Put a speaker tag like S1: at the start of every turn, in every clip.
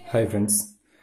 S1: Hi friends.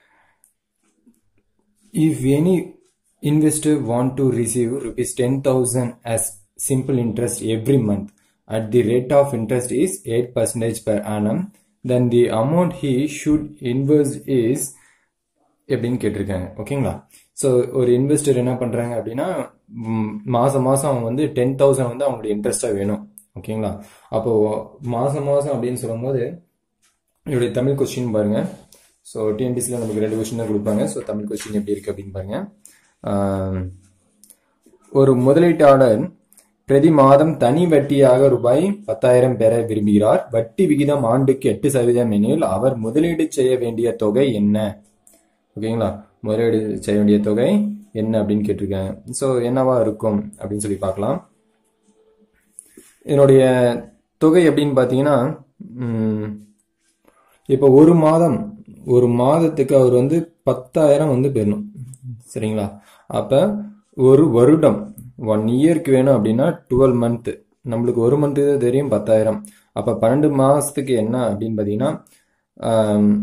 S1: If any investor want to receive rupees 10,000 as simple interest every month at the rate of interest is 8 percentage per annum, then the amount he should invest is எப்படின்னு கேட்டிருக்காங்க ஓகேங்களா so ஒரு investor என்ன பண்ணுறாங்க அப்படின்னா ம், மாசம் மாதம் அவங்க வந்து டென் தௌசண்ட் வந்து அவங்களுடைய இன்ட்ரெஸ்ட்டாக வேணும் ஓகேங்களா அப்போ மாதம் மாதம் அப்படின்னு சொல்லும்போது இதோடைய தமிழ் கொஸ்டின் பாருங்க ஸோ டிஎன்பிசியில் நமக்கு ரெண்டு கொஸ்டின் தான் கொடுப்பாங்க ஸோ தமிழ் கொஸ்டின் எப்படி இருக்கு அப்படின்னு பாருங்க ஆம், ஒரு முதலீட்டாளர் பிரதி மாதம் தனி வட்டியாக ரூபாய் பத்தாயிரம் பெற விரும்புகிறார் வட்டி விகிதம் ஆண்டுக்கு எட்டு சதவீதம் எனில் அவர் முதலீடு செய்ய வேண்டிய தொகை என்ன ஓகேங்களா முதலீடு செய்ய வேண்டிய தொகை என்ன அப்படின்னு கேட்டிருக்காங்க ஸோ என்னவா இருக்கும் அப்படின்னு சொல்லி பார்க்கலாம் என்னுடைய தொகை எப்படின்னு பார்த்தீங்கன்னா ம், இப்போ ஒரு மாதம் ஒரு மாதத்துக்கு அவர் வந்து பத்தாயிரம் வந்து பெறணும் சரிங்களா அப்போ ஒரு வருடம் ஒன் இயர்க்கு வேணும் அப்படின்னா டுவெல் மந்த் நம்மளுக்கு ஒரு மந்த்து தான் தெரியும் பத்தாயிரம் அப்போ பன்னெண்டு மாதத்துக்கு என்ன அப்படின்னு பார்த்தீங்கன்னா ஆம்,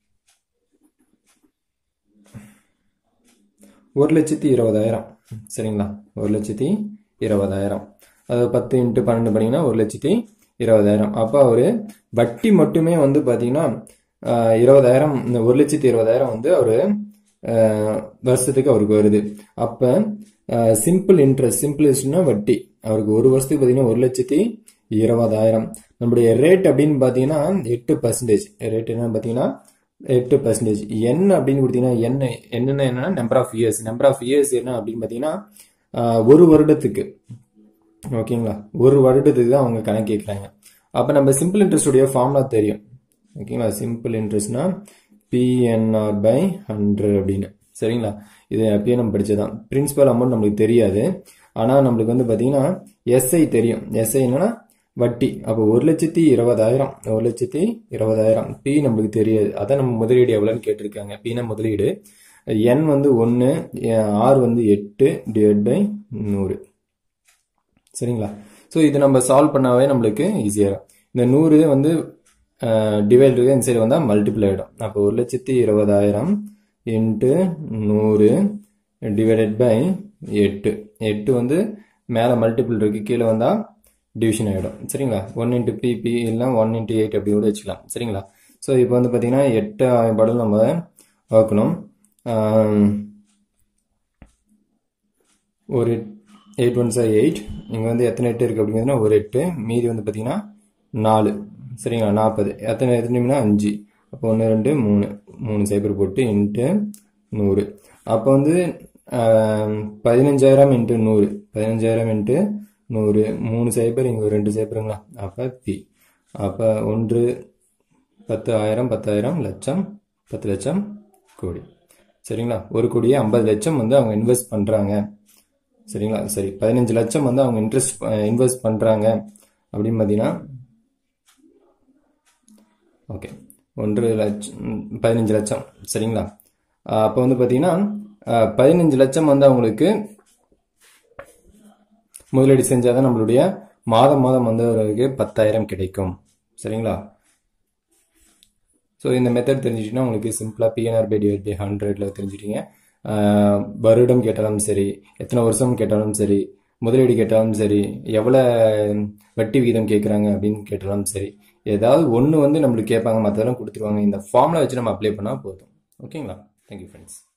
S1: ஒரு லட்சத்தி இருபதாயிரம் சரிங்களா ஒரு லட்சத்தி இருபதாயிரம் அது பத்து இன்ட்டு பன்னெண்டு பண்ணிங்கன்னா ஒரு லட்சத்தி இருபதாயிரம் அப்போ அவர் வட்டி மட்டுமே வந்து பார்த்தீங்கன்னா ஆஹ், இருபதாயிரம் இந்த ஒரு லட்சத்தி இருபதாயிரம் வந்து அவர் வருஷத்துக்கு அவருக்கு வருது அப்போ சிம்பிள் இன்ட்ரெஸ்ட் சிம்பிள்ஸ்ட்னா வட்டி அவருக்கு ஒரு வருஷத்துக்கு பார்த்தீங்கன்னா ஒரு லட்சத்தி இருபதாயிரம் நம்முடைய ரேட் அப்படின்னு பார்த்தீங்கன்னா எட்டு பர்சன்டேஜ் ரேட் என்னன்னு பார்த்தீங்கன்னா எட்டு பர்சன்டேஜ் என்ன அப்படின்னு கொடுத்தீங்கன்னா என்ன என்னென்ன என்னன்னா number of years number of years என்ன அப்படின்னு பார்த்தீங்கன்னா ஆஹ், ஒரு வருடத்துக்கு ஓகேங்களா ஒரு வருடத்துக்கு தான் அவங்க கணக்கு கேட்குறாங்க அப்போ நம்ம சிம்பிள் இன்ட்ரெஸ்டுடைய ஃபார்முலா தெரியும் ஓகேங்களா சிம்பிள் இன்ட்ரெஸ்ட்னா பிஎன்ஆர் பை ஹண்ட்ரட் அப்படின்னு சரிங்களா இது அப்பயே நம்ம படிச்சதான் பிரின்சிபல் அமௌண்ட் நம்மளுக்கு தெரியாது ஆனால் நம்மளுக்கு வந்து பார்த்தீங்கன்னா எஸ்ஐ தெரியும் எஸ்ஐ என்னன்னா வட்டி அப்போ ஒரு லட்சத்தி இருபதாயிரம் ஒரு லட்சத்தி இருபதாயிரம் பி நம்மளுக்கு தெரியாது அதான் நம்ம முதலீடு எவ்வளோன்னு கேட்டிருக்காங்க பினா முதலீடு என் வந்து ஒன்று ஆர் வந்து எட்டு டிவைட் பை நூறு சரிங்களா ஸோ இது நம்ம சால்வ் பண்ணாவே நம்மளுக்கு ஈஸியாக இருக்கும் இந்த நூறு வந்து டிவைட் இருக்கு இந்த சைடு வந்தால் மல்டிபிள் ஆகிடும் அப்போ ஒரு லட்சத்தி இருபதாயிரம் இன்ட்டு நூறு டிவைடட் பை எட்டு எட்டு வந்து மேலே மல்டிபிள் இருக்கு கீழே வந்தால் டிவிஷன் ஆகிடும் சரிங்களா ஒன் இன்ட்டு பிபி இல்லை ஒன் இன்ட்டு எயிட் அப்படி கூட வச்சுக்கலாம் சரிங்களா ஸோ இப்போ வந்து பார்த்தீங்கன்னா எட்டு படம் நம்ம வகுக்கணும் ஆம், ஒரு எயிட் ஒன் சார் எயிட் இங்கே வந்து எத்தனை எட்டு இருக்குது அப்படிங்கிறதுனா ஒரு எட்டு மீதி வந்து பார்த்தீங்கன்னா நாலு சரிங்களா நாற்பது எத்தனை எத்தனைனா அஞ்சு அப்போ ஒன்று ரெண்டு மூணு மூணு சைபர் போட்டு இன்ட்டு நூறு அப்போ வந்து ஆம், பதினஞ்சாயிரம் இன்ட்டு நூறு பதினஞ்சாயிரம் இன்ட்டு நூறு மூணு சைபர் இங்கே ரெண்டு சைபருங்களா அப்போ பி அப்போ ஒன்று பத்து ஆயிரம் பத்தாயிரம் லட்சம் பத்து லட்சம் கோடி சரிங்களா ஒரு கோடியே ஐம்பது லட்சம் வந்து அவங்க இன்வெஸ்ட் பண்ணுறாங்க சரிங்களா சரி பதினஞ்சு லட்சம் வந்து அவங்க இன்ட்ரெஸ்ட் இன்வெஸ்ட் பண்ணுறாங்க அப்படின்னு பார்த்தீங்கன்னா ஓகே ஒன்று லட்சம் பதினஞ்சு லட்சம் சரிங்களா அப்போ வந்து பார்த்தீங்கன்னா அஹ், பதினஞ்சு லட்சம் வந்து அவங்களுக்கு முதலீடு செஞ்சால் தான் நம்மளுடைய மாதம் மாதம் வந்து அவருக்கு பத்தாயிரம் கிடைக்கும் சரிங்களா ஸோ இந்த மெத்தட் தெரிஞ்சுட்டிங்கன்னா உங்களுக்கு சிம்பிளாக பிஎன்ஆர் பை டிவைட் பை ஹண்ட்ரட்ல தெரிஞ்சுட்டீங்க ஆஹ் வருடம் கேட்டாலும் சரி எத்தனை வருஷம் கேட்டாலும் சரி முதலீடு கேட்டாலும் சரி எவ்வளோ வட்டி விகிதம் கேட்குறாங்க அப்படின்னு கேட்டாலும் சரி ஏதாவது ஒன்று வந்து நம்மளுக்கு கேட்பாங்க மற்றதெல்லாம் கொடுத்துருவாங்க இந்த ஃபார்முலா வச்சு நம்ம அப்ளை பண்ணால் போதும் ஓகேங்களா தேங்க்யூ ஃப்ரெண்ட்ஸ்